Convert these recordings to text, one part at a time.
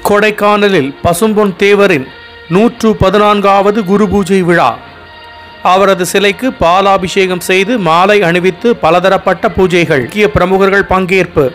கொடைக்கானலில் பசும்பொன் தேவரின் நூற்று பதினான்காவது குரு பூஜை விழா அவரது சிலைக்கு பாலாபிஷேகம் செய்து மாலை அணிவித்து பலதரப்பட்ட பூஜைகள் முக்கிய பிரமுகர்கள் பங்கேற்பு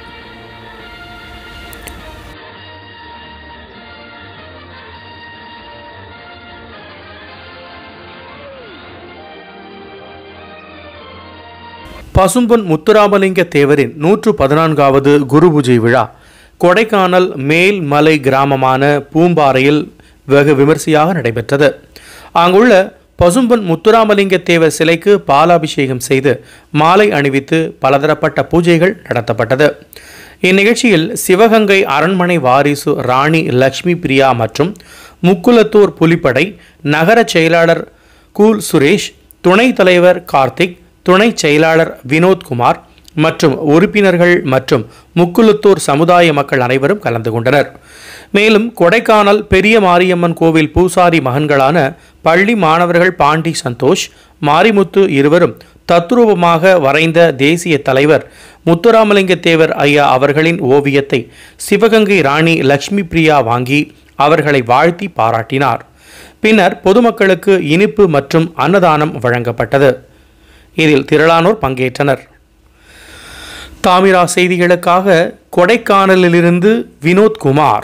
பசும்பொன் முத்துராமலிங்க தேவரின் நூற்று பதினான்காவது குரு பூஜை விழா கொடைக்கானல் மேல்மலை கிராமமான பூம்பாறையில் வெகு விமர்சையாக நடைபெற்றது அங்குள்ள பசும்பொன் முத்துராமலிங்க தேவர் சிலைக்கு பாலாபிஷேகம் செய்து மாலை அணிவித்து பலதரப்பட்ட பூஜைகள் நடத்தப்பட்டது இந்நிகழ்ச்சியில் சிவகங்கை அரண்மனை வாரிசு ராணி லக்ஷ்மி பிரியா மற்றும் முக்குலத்தூர் புலிப்படை நகர செயலாளர் கூல் சுரேஷ் துணைத் தலைவர் கார்த்திக் துணை செயலாளர் வினோத்குமார் மற்றும் உறுப்பினர்கள் மற்றும் முக்குலுத்தூர் சமுதாய மக்கள் அனைவரும் கலந்து கொண்டனர் மேலும் கொடைக்கானல் பெரிய மாரியம்மன் கோவில் பூசாரி மகன்களான பள்ளி மாணவர்கள் பாண்டி சந்தோஷ் மாரிமுத்து இருவரும் தத்ரூபமாக வரைந்த தேசிய தலைவர் முத்துராமலிங்க தேவர் ஐயா அவர்களின் ஓவியத்தை சிவகங்கை ராணி லக்ஷ்மி பிரியா வாங்கி அவர்களை வாழ்த்தி பாராட்டினார் பின்னர் பொதுமக்களுக்கு இனிப்பு மற்றும் அன்னதானம் வழங்கப்பட்டது இதில் திரளானோர் பங்கேற்றனர் தாமிரா செய்திகளுக்காக கொடைக்கானலிலிருந்து வினோத்குமார்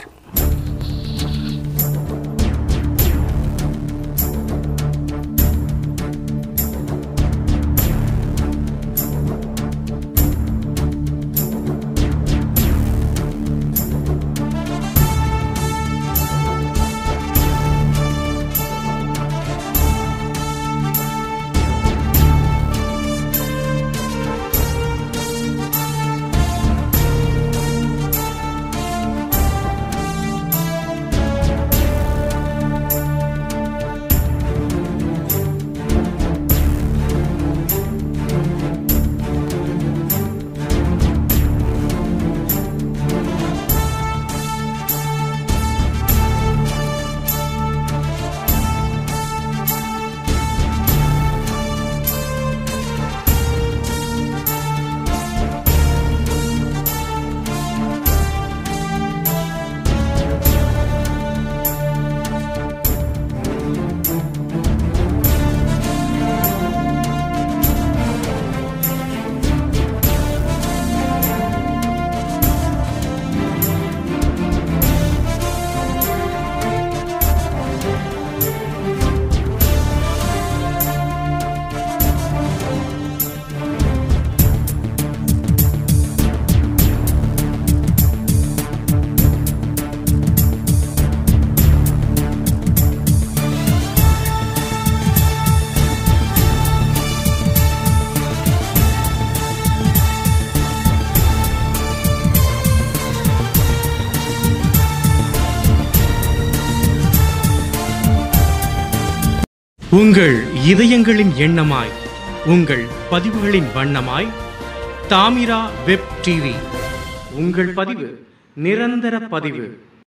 உங்கள் இதயங்களின் எண்ணமாய் உங்கள் பதிவுகளின் வண்ணமாய் தாமிரா வெப் டிவி உங்கள் பதிவு நிரந்தர பதிவு